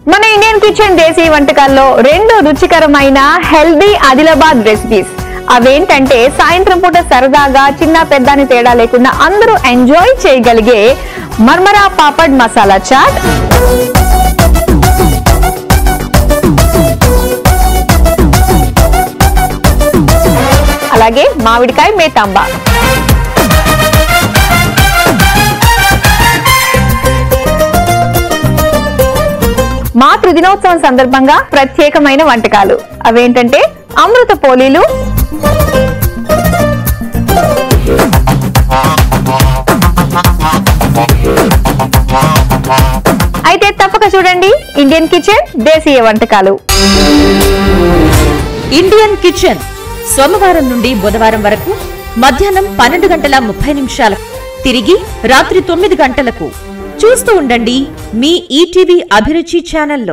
మన Indian kitchen దేశీ వంటకాల్లో రెండు రుచికరమైన హెల్దీ ఆదిలాబాద్ రెసిపీస్ అవేంటంటే సాయంత్రం పూట సరదాగా చిన్న పెద్దని తేడా లేకుండా అందరూ ఎంజాయ్ చేయగలిగే మర్మరా పాపడ్ మసాలా చాట్ అలాగే మామిడికాయ మేతాంబా మాతృ దినోత్సవం సందర్భంగా ప్రత్యేకమైన వంటకాలు అవేంటంటే అమృత పోలీలు అయితే తప్పక చూడండి ఇండియన్ కిచెన్ దేశీయ వంటకాలు ఇండియన్ కిచెన్ సోమవారం నుండి బుధవారం వరకు మధ్యాహ్నం పన్నెండు గంటల ముప్పై నిమిషాలకు తిరిగి రాత్రి తొమ్మిది గంటలకు చూస్తూ ఉండండి మీ ఈటీవీ అభిరుచి ఛానల్లో